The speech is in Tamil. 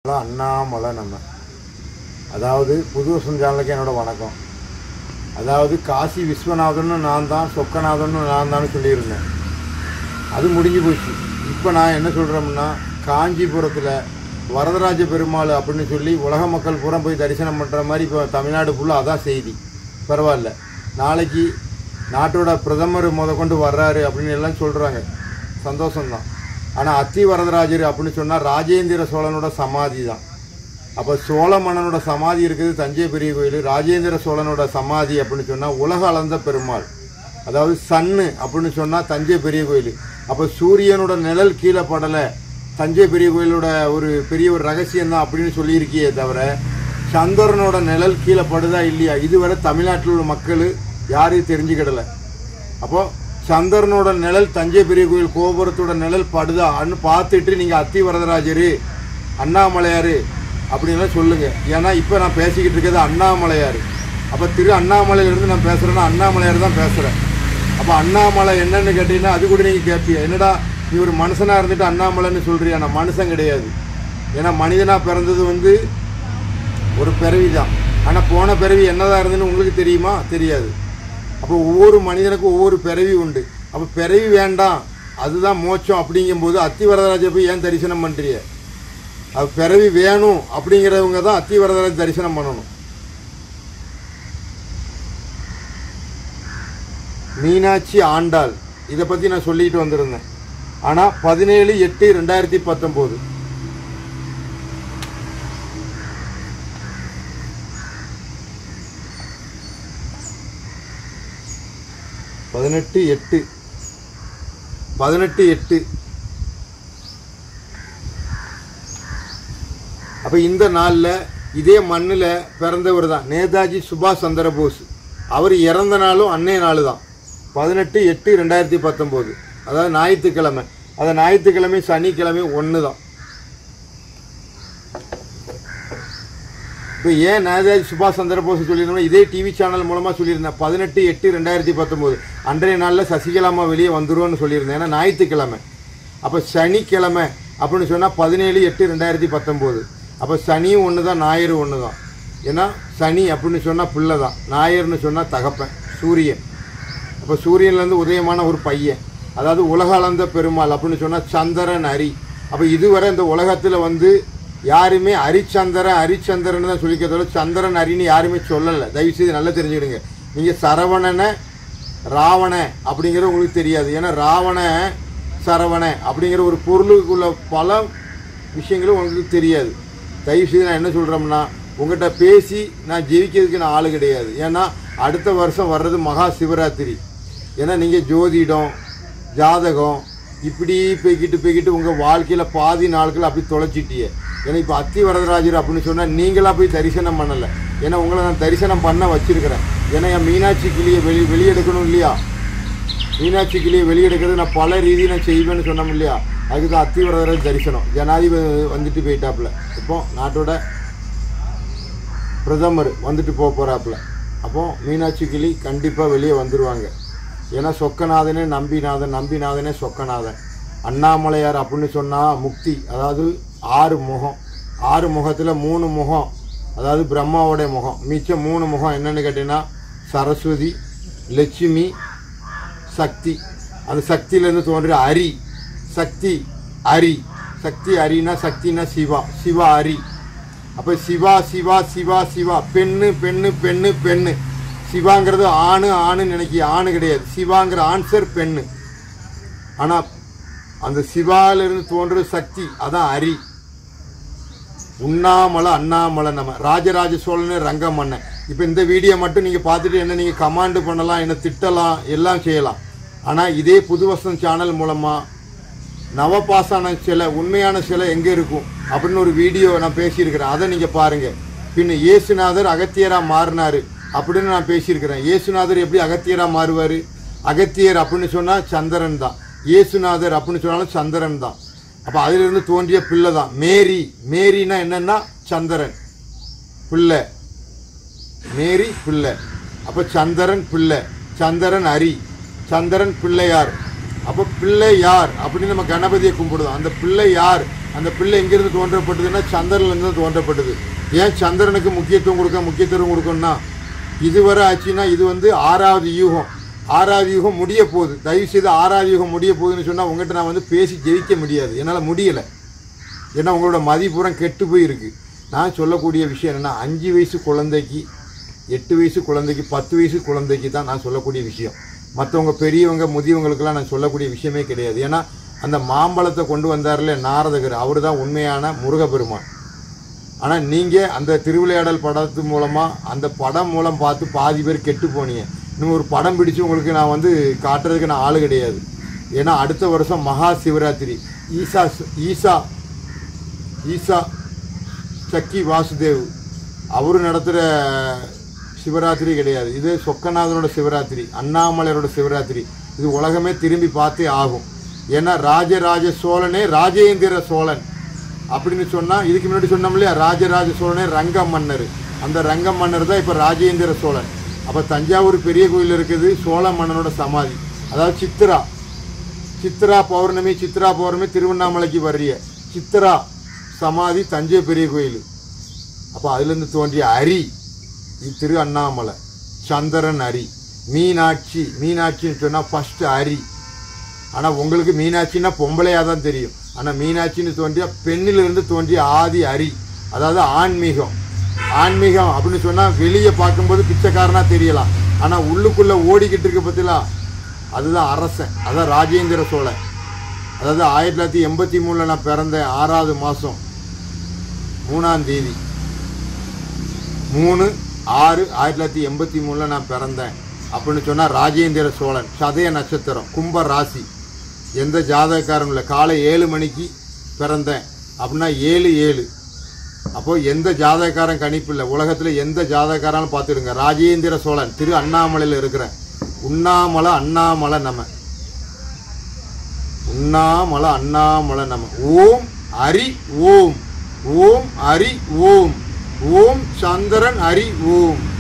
அதான் அண்ணாமலை நம்ம அதாவது புது வருஷம் சேனலுக்கு என்னோட வணக்கம் அதாவது காசி விஸ்வநாதன்னு நான் தான் சொக்கநாதன்னு நான் தான் சொல்லியிருந்தேன் அது முடிஞ்சு போச்சு இப்போ நான் என்ன சொல்கிறோம்னா காஞ்சிபுரத்தில் வரதராஜ பெருமாள் அப்படின்னு சொல்லி உலக மக்கள் பூரா போய் தரிசனம் பண்ணுற மாதிரி இப்போ தமிழ்நாடு ஃபுல்லாக அதான் செய்தி பரவாயில்ல நாளைக்கு நாட்டோட பிரதமர் முத கொண்டு வர்றாரு அப்படின்னு எல்லாம் சொல்கிறாங்க சந்தோஷம்தான் ஆனால் அத்தி வரதராஜர் அப்படின்னு சொன்னால் ராஜேந்திர சோழனோட சமாதி தான் அப்போ சோழ மன்னனோட சமாதி இருக்குது தஞ்சை பெரிய கோயில் ராஜேந்திர சோழனோட சமாதி அப்படின்னு சொன்னால் உலக அளந்த பெருமாள் அதாவது சன்னு அப்படின்னு சொன்னால் தஞ்சை பெரிய கோயில் அப்போ சூரியனோட நிழல் கீழே படலை தஞ்சை பெரிய கோயிலோட ஒரு பெரிய ஒரு ரகசியம் தான் அப்படின்னு சொல்லியிருக்கியே தவிர சந்திரனோட நிழல் கீழே படுதா இல்லையா இதுவரை தமிழ்நாட்டில் உள்ள மக்கள் யாரையும் தெரிஞ்சுக்கிடலை அப்போ சந்திரனோட நிழல் தஞ்சை பெரிய கோயில் கோபுரத்தோட நிழல் படுதான்னு பார்த்துட்டு நீங்கள் அத்தி வரதராஜர் அண்ணாமலையார் அப்படின்லாம் சொல்லுங்க ஏன்னா இப்போ நான் பேசிக்கிட்டு இருக்கிறது அண்ணாமலையார் அப்போ திரு அண்ணாமலையிலேருந்து நான் பேசுகிறேன்னா அண்ணாமலையார் தான் பேசுகிறேன் அப்போ அண்ணாமலை என்னன்னு கேட்டீங்கன்னா அது கூட நீங்கள் கேட்பீங்க என்னடா நீ ஒரு மனுஷனாக இருந்துட்டு அண்ணாமலைன்னு சொல்கிறியா நான் மனுஷன் கிடையாது ஏன்னா மனிதனாக பிறந்தது வந்து ஒரு பிறவி தான் ஆனால் போன பிறவி என்னதான் இருந்துன்னு உங்களுக்கு தெரியுமா தெரியாது அப்போ ஒவ்வொரு மனிதனுக்கும் ஒவ்வொரு பிறவி உண்டு அப்போ பிறவி வேண்டாம் அதுதான் மோட்சம் அப்படிங்கும்போது அத்தி வரதராஜை போய் ஏன் தரிசனம் பண்ணுறிய அது பிறவி வேணும் அப்படிங்கிறவங்க தான் அத்தி வரதராஜ் தரிசனம் பண்ணணும் மீனாட்சி ஆண்டாள் இதை பற்றி நான் சொல்லிட்டு வந்திருந்தேன் ஆனால் பதினேழு எட்டு ரெண்டாயிரத்தி பத்தொம்போது பதினெட்டு எட்டு பதினெட்டு எட்டு அப்போ இந்த நாளில் இதே மண்ணில் பிறந்தவர் தான் நேதாஜி சுபாஷ் சந்திர போஸ் அவர் இறந்த நாளும் அன்னைய நாள் தான் பதினெட்டு எட்டு ரெண்டாயிரத்தி பத்தொம்போது அதாவது ஞாயிற்றுக்கிழமை அது ஞாயிற்றுக்கிழமை சனிக்கிழமை ஒன்று தான் இப்போ ஏன் நேதாஜி சுபாஷ் சந்திர போஸ் சொல்லியிருந்தோம்னா இதே டிவி சேனல் மூலமாக சொல்லியிருந்தேன் பதினெட்டு எட்டு ரெண்டாயிரத்தி பத்தொம்போது அன்றைய நாளில் சசிகலாமா வெளியே வந்துருவோன்னு சொல்லியிருந்தேன் ஏன்னா ஞாயிற்றுக்கிழமை அப்போ சனிக்கிழமை அப்படின்னு சொன்னால் பதினேழு எட்டு ரெண்டாயிரத்தி பத்தொம்போது அப்போ சனியும் ஒன்று தான் ஞாயிறு ஒன்று தான் ஏன்னா சனி அப்படின்னு சொன்னால் பிள்ளை தான் ஞாயிறுன்னு சொன்னால் தகப்பன் சூரியன் அப்போ சூரியன்லேருந்து உதயமான ஒரு பையன் அதாவது உலக அளந்த பெருமாள் அப்படின்னு சொன்னால் சந்திரன் அரி அப்போ இதுவரை இந்த உலகத்தில் வந்து யாருமே ஹரிச்சந்திரன் ஹரிச்சந்திரன் தான் சொல்லிக்கிறதோட சந்திரன் அரின்னு யாருமே சொல்லலை தயவுசெய்து நல்லா தெரிஞ்சுக்கிடுங்க நீங்கள் சரவணனை ராவண அப்படிங்கிறது உங்களுக்கு தெரியாது ஏன்னா ராவண சரவண அப்படிங்கிற ஒரு பொருளுக்குள்ள பல விஷயங்களும் உங்களுக்கு தெரியாது தயவுசெய்து நான் என்ன சொல்கிறோம்னா உங்கள்கிட்ட பேசி நான் ஜெயிக்கிறதுக்கு நான் ஆள் கிடையாது ஏன்னா அடுத்த வருஷம் வர்றது மகா சிவராத்திரி ஏன்னா நீங்கள் ஜோதிடம் ஜாதகம் இப்படி போய்கிட்டு போய்கிட்டு உங்கள் வாழ்க்கையில் பாதி நாட்கள் அப்படி தொலைச்சிட்டியே ஏன்னா இப்போ அத்தி வரதராஜர் அப்படின்னு சொன்னால் நீங்களா போய் தரிசனம் பண்ணலை ஏன்னா உங்களை நான் தரிசனம் பண்ண வச்சிருக்கிறேன் ஏன்னா என் மீனாட்சி கிளியை வெளி வெளியெடுக்கணும் இல்லையா மீனாட்சி கிளியை வெளியெடுக்கிறது நான் பல ரீதி நான் செய்வேன்னு சொன்னோம் இல்லையா அதுக்கு தான் அத்தி வரதராஜ் தரிசனம் ஜனாதிபதி வந்துட்டு போயிட்டாப்புல இப்போ நாட்டோட பிரதமர் வந்துட்டு போக போகிறாப்புல அப்போ மீனாட்சி கிளி கண்டிப்பாக வெளியே வந்துடுவாங்க ஏன்னா சொக்கநாதனே நம்பிநாதன் நம்பிநாதனே சொக்கநாதன் அண்ணாமலையார் அப்படின்னு சொன்னால் முக்தி அதாவது ஆறு முகம் ஆறு முகத்தில் மூணு முகம் அதாவது பிரம்மாவோடைய முகம் மிச்சம் மூணு முகம் என்னன்னு கேட்டீங்கன்னா சரஸ்வதி லட்சுமி சக்தி அந்த சக்தியிலேருந்து தோன்றிய அரி சக்தி அரி சக்தி அரினா சக்தினா சிவா சிவா அரி அப்போ சிவா சிவா சிவா சிவா பெண்ணு பெண்ணு பெண்ணு பெண்ணு சிவாங்கிறது ஆணு ஆணு நினைக்கி ஆணு கிடையாது சிவாங்கிற ஆன்சர் பெண்ணு ஆனால் அந்த சிவாலிருந்து தோன்ற சக்தி அதான் அரி உண்ணாமலை அண்ணாமலை நம்ம ராஜராஜ சோழனே ரங்கம் மன்னன் இப்போ இந்த வீடியோ மட்டும் நீங்கள் பார்த்துட்டு என்ன நீங்கள் கமாண்டு பண்ணலாம் என்ன திட்டலாம் எல்லாம் செய்யலாம் ஆனால் இதே புது வசனம் சேனல் மூலமாக நவபாசான சிலை உண்மையான சிலை எங்கே இருக்கும் அப்படின்னு ஒரு வீடியோ நான் பேசியிருக்கிறேன் அதை நீங்கள் பாருங்கள் பின்ன இயேசுநாதர் அகத்தியராக மாறினாரு அப்படின்னு நான் பேசியிருக்கிறேன் இயேசுநாதர் எப்படி அகத்தியராக மாறுவார் அகத்தியர் அப்படின்னு சொன்னால் சந்திரன் தான் இயேசுநாதர் அப்படின்னு சொன்னாலும் சந்திரன் தான் அப்போ அதிலிருந்து தோன்றிய பிள்ளை தான் மேரி மேரினா என்னன்னா சந்திரன் பிள்ளை மேரி பிள்ளை அப்போ சந்திரன் பிள்ளை சந்திரன் அரி சந்திரன் பிள்ளையார் அப்போ பிள்ளை யார் அப்படின்னு நம்ம கணபதியை கும்பிடுவோம் அந்த பிள்ளை யார் அந்த பிள்ளை எங்கிருந்து தோன்றப்பட்டதுன்னா சந்திரன்லேருந்து தான் தோன்றப்பட்டது ஏன் சந்திரனுக்கு முக்கியத்துவம் கொடுக்க முக்கியத்துவம் கொடுக்கணும்னா இதுவரை ஆச்சுன்னா இது வந்து ஆறாவது யூகம் ஆறாவது யூகம் முடிய போகுது தயவு செய்து ஆறாவது யூகம் முடிய போகுதுன்னு சொன்னால் உங்கள்கிட்ட நான் வந்து பேசி ஜெயிக்க முடியாது என்னால் முடியலை ஏன்னா உங்களோட மதிப்புறம் கெட்டு போயிருக்கு நான் சொல்லக்கூடிய விஷயம் என்னென்னா அஞ்சு வயசு குழந்தைக்கு எட்டு வயசு குழந்தைக்கு பத்து வயசு குழந்தைக்கு தான் நான் சொல்லக்கூடிய விஷயம் மற்றவங்க பெரியவங்க முதியவங்களுக்கெல்லாம் நான் சொல்லக்கூடிய விஷயமே கிடையாது ஏன்னா அந்த மாம்பழத்தை கொண்டு வந்தார்ல நாரதகர் அவர் தான் உண்மையான முருகப்பெருமான் ஆனால் நீங்கள் அந்த திருவிளையாடல் படத்து மூலமாக அந்த படம் மூலம் பார்த்து பாதி பேர் கெட்டு போனீங்க இன்னும் ஒரு படம் பிடிச்சு உங்களுக்கு நான் வந்து காட்டுறதுக்கு நான் ஆள் கிடையாது ஏன்னா அடுத்த வருஷம் மகா சிவராத்திரி ஈசா ஈசா ஈசா சக்கி வாசுதேவ் அவரு நடத்துகிற சிவராத்திரி கிடையாது இது சொக்கநாதனோட சிவராத்திரி அண்ணாமலையரோட சிவராத்திரி இது உலகமே திரும்பி பார்த்தே ஆகும் ஏன்னா ராஜராஜ சோழனே ராஜேந்திர சோழன் அப்படின்னு சொன்னா இதுக்கு முன்னாடி சொன்னோம் இல்லையா ராஜராஜ சோழனே ரங்க மன்னர் அந்த ரங்க மன்னர் தான் இப்போ ராஜேந்திர சோழன் அப்போ தஞ்சாவூர் பெரிய கோயில் இருக்குது சோழ மன்னனோட சமாதி அதாவது சித்ரா சித்ரா பௌர்ணமி சித்ரா பௌர்ணமி திருவண்ணாமலைக்கு வர்றிய சித்ரா சமாதி தஞ்சை பெரிய கோயில் அப்போ அதுலேருந்து தோன்றிய அரி இது திரு அண்ணாமலை சந்திரன் அரி மீனாட்சி மீனாட்சின்னு சொன்னால் ஃபஸ்ட்டு அரி ஆனால் உங்களுக்கு மீனாட்சின்னா பொம்பளையாக தான் தெரியும் ஆனால் மீனாட்சின்னு தோன்றிய பெண்ணிலிருந்து தோன்றிய ஆதி அரி அதாவது ஆன்மீகம் ஆன்மீகம் அப்படின்னு சொன்னால் வெளியே பார்க்கும்போது பிச்சைக்காரனா தெரியலாம் ஆனால் உள்ளுக்குள்ளே ஓடிக்கிட்டு இருக்க பற்றிலா அதுதான் அரசன் அதான் ராஜேந்திர சோழன் அதாவது ஆயிரத்தி தொள்ளாயிரத்தி எண்பத்தி மூணில் நான் பிறந்தேன் ஆறாவது மாதம் மூணாம் தேதி மூணு ஆறு ஆயிரத்தி தொள்ளாயிரத்தி எண்பத்தி மூணில் நான் பிறந்தேன் அப்படின்னு சொன்னால் ராஜேந்திர சோழன் சதய நட்சத்திரம் கும்ப ராசி எந்த ஜாதகக்காரனும் இல்லை காலை ஏழு மணிக்கு பிறந்தேன் அப்படின்னா ஏழு ஏழு அப்போது எந்த ஜாதகக்காரன் கணிப்பு இல்லை உலகத்தில் எந்த ஜாதகக்காரனும் பார்த்துடுங்க ராஜேந்திர சோழன் திரு அண்ணாமலையில் இருக்கிறேன் உண்ணாமலை அண்ணாமலை நம்ம உண்ணாமலை அண்ணாமலை நம்ம ஓம் ஹரி ஓம் ஓம் ஹரி ஓம் ஓம் சந்திரன் ஹரி ஓம்